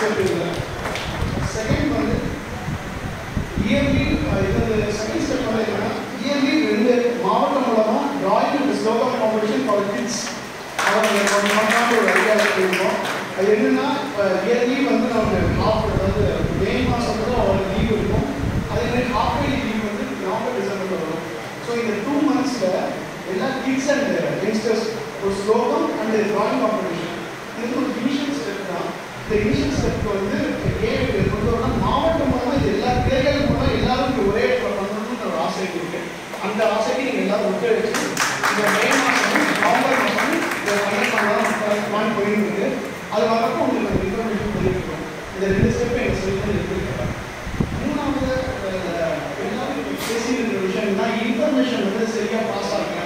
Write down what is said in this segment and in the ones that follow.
step இல்லை second வந்து yearly இது செகண்ட் ஸ்டெப் வந்து என்னன்னா இயர்லி ரெண்டு மாவட்டம் மூலமாக drawing and slogan competition for kids அவங்க ஒன் மந்த்தாக ஒரு ஐடியா வச்சுருக்கோம் அது என்னன்னா இப்போ இயர்லி வந்து நம்ம ஹாஃப் அதாவது மே மாதம் கூட அவங்களுக்கு லீவ் இருக்கும் அதே மாதிரி ஹாஃப் இயர்லி லீவ் வந்து நவம்பர் டிசம்பரில் வரும் ஸோ இந்த டூ மந்த்ஸில் எல்லா கிட்ஸ் அண்ட் யங்ஸ்டர்ஸ் ஒரு ஸ்லோகம் அண்ட் டிராயிங் காம்படிஷன் இது ஒரு இனிஷியல் ஸ்டெப் தான் இந்த இனிஷியல் ஸ்டெப் வந்து ஏன் இது கொண்டு வரணும் மாவட்டம் மூலமாக இது எல்லா கிளைகள் மூலம் எல்லாரும் இங்க ஒரே இடத்துல பண்ணணும்னு ஒரு ஆசை இருக்கு அந்த ஆசைக்கு நீங்கள் எல்லாரும் ஒத்துழைச்சு இந்த மே மாதம் நவம்பர் மாதம் இந்த பண்ணலாம் பிளான் போயிட்டு இருக்கு அது வரப்போ உங்களுக்கு அந்த இன்ஃபர்மேஷன் தெரிவிக்கும் இந்த ரெண்டு ஸ்டெப் எங்கள் சொல்லி இருக்கு மூணாவது அஹ், எல்லாரும் இப்ப பேசியிருக்கிற விஷயம் என்ன இன்ஃபர்மேஷன் வந்து சரியாக பாஸ் ஆகல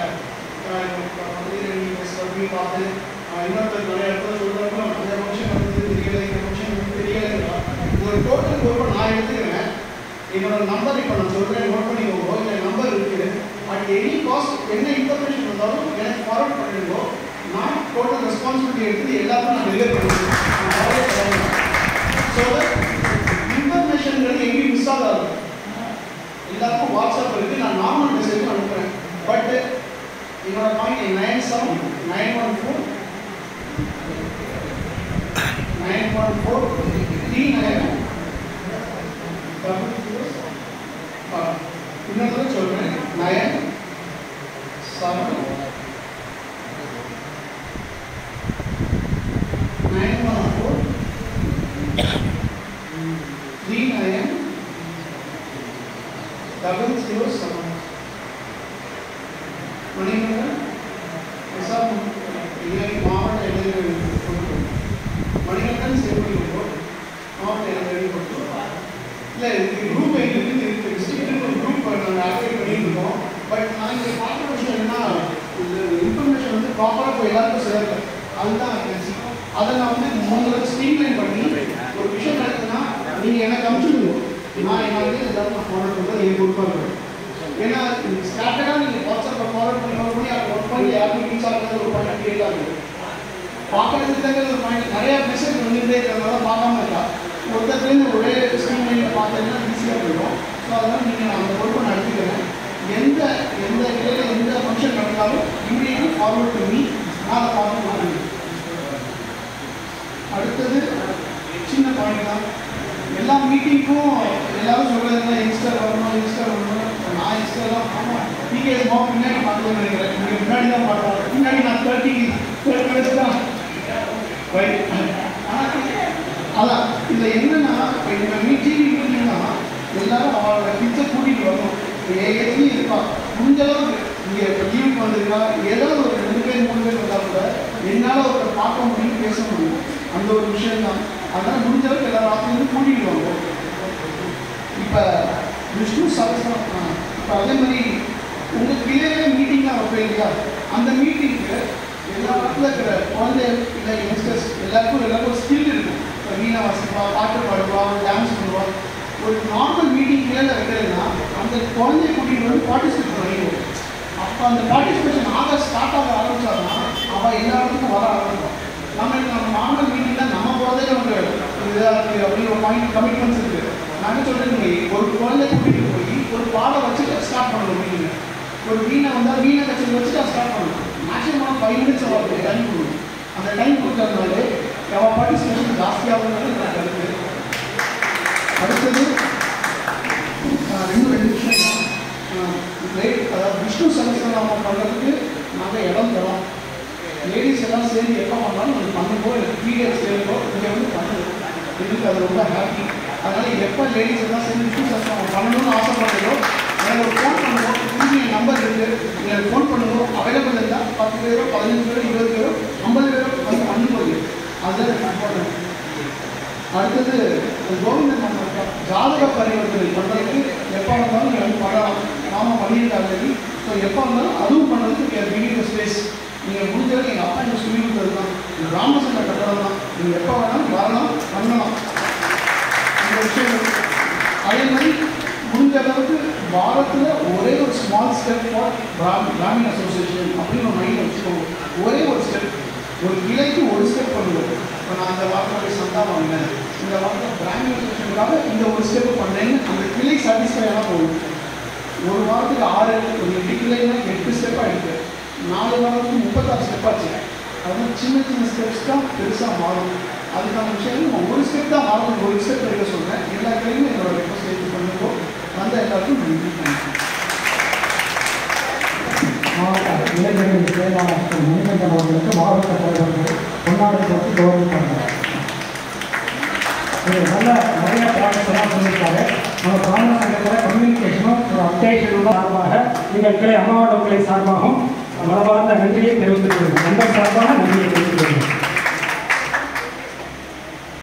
சொல்லி பார்த்து அஹ், இன்னொருத்தர் நிறைய இடத்துல சொல்கிறாங்க அந்த ஃபங்க்ஷன் வந்து தெரியல இந்த ஃபங்க்ஷன் வந்து தெரியல ஒரு டோட்டல் பொறுப்பை நான் எடுத்துக்கிறேன் என்னோட நம்பர் இப்போ நான் சொல்கிறேன் நோட் பண்ணிக்கோங்க இல்லை நம்பர் இருக்குது அட் எனி காஸ்ட் என்ன இன்ஃபர்மேஷன் வந்தாலும் எனக்கு ஃபார்வர்ட் பண்ணிடுங்கோ நான் டோட்டல் ரெஸ்பான்சிபிலிட்டி எடுத்து எல்லாத்தையும் நான் டெலிவர் பண்ணுவேன் ஸோ இன்ஃபர்மேஷன்ங்கிறது எங்கேயும் மிஸ் ஆகாது எல்லாருக்கும் வாட்ஸ்அப் இருக்கு நான் நார்மல் மெசேஜ் அனுப்புகிறேன் பட் என்னோட point nine seven nine one four nine one four three nine இன்னொரு சொல்கிறேன் nine seven nine one four three nine double zero seven Manimagan Prasad இல்லை மாவட்ட இளைஞர்கள் கொடுக்கும் மணிகண்டன் செல்வி கொடுக்கும் மாவட்ட இளைஞர்கள் கொடுக்கும் இல்லை இதுக்கு குரூப் எங்களுக்கு இருக்கு டிஸ்ட்ரிக்ட் ஒரு குரூப் நாங்கள் ஆக்டிவேட் பண்ணியிருக்கோம் பட் நான் இங்கே பார்க்குற விஷயம் என்ன இந்த இன்ஃபர்மேஷன் வந்து ப்ராப்பராக போய் எல்லாருக்கும் சேரல அதுதான் எனக்கு அதை நான் வந்து மூணு ஸ்ட்ரீம்லைன் பண்ணி ஒரு விஷயம் நடக்குதுன்னா நீங்கள் எனக்கு அனுப்பிச்சுடுங்க நான் என்ன வந்து எல்லாரும் நான் ஃபாலோ பண்ணுறது என் பொறுப்பாக இருக்கும் ஏன்னா ஸ்டாண்டர்டாக நீங்கள் வாட்ஸ்அப்பில் ஃபார்வர்ட் பண்ணி ஃபார்வர்ட் பண்ணி அதை ஒர்க் பண்ணி யாருக்கும் ரீச் ஆகிறது ஒரு பாயிண்ட் கிரியேட் ஆகுது பார்க்கறதுக்கு தாங்க ஒரு பாயிண்ட் நிறைய மெசேஜ் வந்துட்டே இருக்கிறதுனால பார்க்காம இருக்கா ஒருத்தர்லேருந்து ஒரே ஸ்க்ரீன் லைனில் பார்த்தீங்கன்னா ஈஸியாக போயிடும் ஸோ அதனால் நீங்கள் அந்த பொறுப்பை நடத்திக்கிறேன் எந்த எந்த இடையில எந்த ஃபங்க்ஷன் நடந்தாலும் இமீடியட்லி ஃபார்வர்ட் பண்ணி நான் அதை பார்த்து மாட்டேன் அடுத்தது சின்ன பாயிண்ட் தான் எல்லா மீட்டிங்க்கும் எல்லாரும் சொல்றது யங்ஸ்டர் வரணும் யங்ஸ்டர் வரணும் நான் யங்ஸ்டர்லாம் ஆமாம் பிகேஎஸ் மா பின்னாடி பார்க்கணும்னு நினைக்கிறேன் நீங்கள் முன்னாடி தான் பார்க்கலாம் பின்னாடி நான் தேர்ட்டி தேர்ட்டி வயசு தான் ரைட் அதான் இதில் என்னன்னா இப்போ இந்த மீட்டிங் மீட்டிங்னா எல்லாரும் அவளோட கிட்ஸை கூட்டிகிட்டு வரணும் இப்போ என் ஏஜ்லேயும் இருப்பா முடிஞ்ச அளவுக்கு இங்கே இப்போ லீவுக்கு வந்திருக்கா ஏதாவது ஒரு ரெண்டு பேர் மூணு பேர் வந்தால் கூட என்னால் ஒருத்தரை பார்க்க முடியும் பேச முடியும் அந்த ஒரு விஷயம் தான் அதனால் முடிஞ்ச அளவுக்கு எல்லாரும் ஆசிரியரும் கூட்டிகிட்டு வாங்க இப்போ விஷ்ணு சகசரம் இப்போ அதே மாதிரி உங்கள் கிளியரே மீட்டிங்லாம் வைப்பேன் இல்லையா அந்த மீட்டிங்க்கு எல்லா இடத்துல இருக்கிற குழந்தை இல்லை யங்ஸ்டர்ஸ் எல்லாருக்கும் எல்லாருக்கும் ஒரு ஸ்கில் இருக்கும் இப்போ வீணா வாசிப்பா பாட்டு பாடுவா டான்ஸ் பண்ணுவா ஒரு நார்மல் மீட்டிங் கிளியரில் வைக்கிறதுனா அந்த குழந்தைய கூட்டிகிட்டு வந்து பார்ட்டிசிபேட் பண்ணிடுவோம் அப்போ அந்த பார்ட்டிசிபேஷன் ஆக ஸ்டார்ட் ஆக ஆரம்பிச்சாருன்னா அவள் எல்லா இடத்துக்கும் வர ஆரம்பிப்பான் நம்ம என்ன நம்ம நார்மல் மீட்டிங்கில் நம்ம போகிறதே நமக்கு இதாக இருக்குது அப்படின்னு ஒரு பாயிண்ட் கமிட்மெண்ட்ஸ் இருக்குது நான் என்ன சொல்கிறேன் ஒரு குழந்தை கூட்டிகிட்டு போய் ஒரு பாடம் வச்சுட்டு ஸ்டார்ட் பண்ணணும் மீட்டிங்கை ஒரு வீணை வந்தால் வீணை கச்சேரி வச்சுட்டு ஸ்டார்ட் பண்ணணும் மேக்ஸிமம் ஃபைவ் மினிட்ஸ் அவருக்கு டைம் கொடுக்கணும் அந்த டைம் கொடுக்கறதுனால அவள் பார்ட்டிசிபேஷன் ஜாஸ்தியாகுங்கிறது நான் கருத்து அடுத்தது ஆஹ், ரெண்டு ரெண்டு விஷயம் தான் லேட் அதாவது விஷ்ணு சகசிரநாமம் பண்ணுறதுக்கு நாங்கள் இடம் தரோம் லேடிஸ் எல்லாம் சேர்ந்து எப்போ பண்ணாலும் நீங்கள் பண்ணுங்கோ இல்லை பீரியட்ஸ் சேர்ந்தோ இங்கே வந்து பண்ணுங்க எங்களுக்கு அது ரொம்ப ஹாப்பி அதனால் எப்போ லேடிஸ் எல்லாம் சேர்ந்து விஷ்ணு சகசிரநாமம் பண்ணணும்னு ஆசைப்படுறதோ எனக்கு ஒரு ஃபோன் பண்ணுவோம் திரும்பி என் நம்பர் இருக்குது எனக்கு ஃபோன் பண்ணுவோம் அவைலபிள் இருந்தால் பத்து பேரோ பதினஞ்சு பேரோ இருபது பேரோ ஐம்பது பேரோ வந்து பண்ணும்போது அதுதான் எனக்கு இம்பார்ட்டன்ட் அடுத்தது கோவிந்தன் நம்ம ஜாதக பரிவர்த்தனை பண்ணுறதுக்கு எப்போ வந்தாலும் நீங்கள் வந்து பண்ணலாம் நாம பண்ணியிருக்காங்க ஸோ எப்போ வந்தாலும் அதுவும் பண்ணுறதுக்கு பிகினிங் ஸ்பேஸ் நீங்கள் முடிஞ்சது எங்கள் அப்பா எனக்கு சொல்லி கொடுத்தது தான் இந்த ராமசந்திர கட்டடம் தான் நீங்கள் எப்போ வேணாலும் வரலாம் பண்ணலாம் இந்த விஷயம் அதே மாதிரி முடிஞ்ச அளவுக்கு வாரத்தில் ஒரே ஒரு ஸ்மால் ஸ்டெப் ஃபார் கிராமி கிராமின் அசோசியேஷன் அப்படின்னு ஒரு மைண்ட் வச்சுக்கோங்க ஒரே ஒரு ஸ்டெப் ஒரு கிளைக்கு ஒரு ஸ்டெப் பண்ணுவோம் இப்போ நான் அந்த வாரத்தில் போய் சந்தா வாங்கினேன் இந்த வாரத்தில் பிராண்ட் நியூட்ரிஷனுக்காக இந்த ஒரு ஸ்டெப் பண்ணேன்னு அந்த கிளை சாட்டிஸ்ஃபை ஆனால் போகும் ஒரு வாரத்துக்கு ஆறு ஒரு எட்டு கிளைனா எட்டு ஸ்டெப்பாக எடுத்து நாலு வாரத்துக்கு முப்பத்தாறு ஸ்டெப் ஆச்சு அதனால சின்ன சின்ன ஸ்டெப்ஸ் தான் பெருசாக மாறும் அதுக்கான விஷயம் நம்ம ஒரு ஸ்டெப் தான் மாறணும் ஒரு ஸ்டெப் எடுக்க சொல்கிறேன் எல்லா கிளையும் என்னோட ரெக்வஸ்ட் எடுத்து பண்ணுங்கோ வந்த எல்லாருக்கும் நன்றி தேங்க்யூ மாவட்ட இளைஞர்கள் செயலாளர் திரு மணிகண்டன் அவர்களுக்கு மாவட்ட தலைவர்கள் பொன்னாடை போட்டு கௌரவிப்பாங்க ஒரு நல்ல நிறைய ப்ராடக்ட் எல்லாம் சொல்லியிருக்காரு நம்ம பிராமண சங்கத்தில் கம்யூனிகேஷனும் ஒரு அப்டேஷனும் சார்பாக எங்கள் கிளை அம்மாவட்ட கிளை சார்பாகவும் மனமார்ந்த நன்றியை தெரிவித்துக் கொள்கிறேன் நண்பர் சார்பாக நன்றியை தெரிவித்துக் கொள்கிறேன்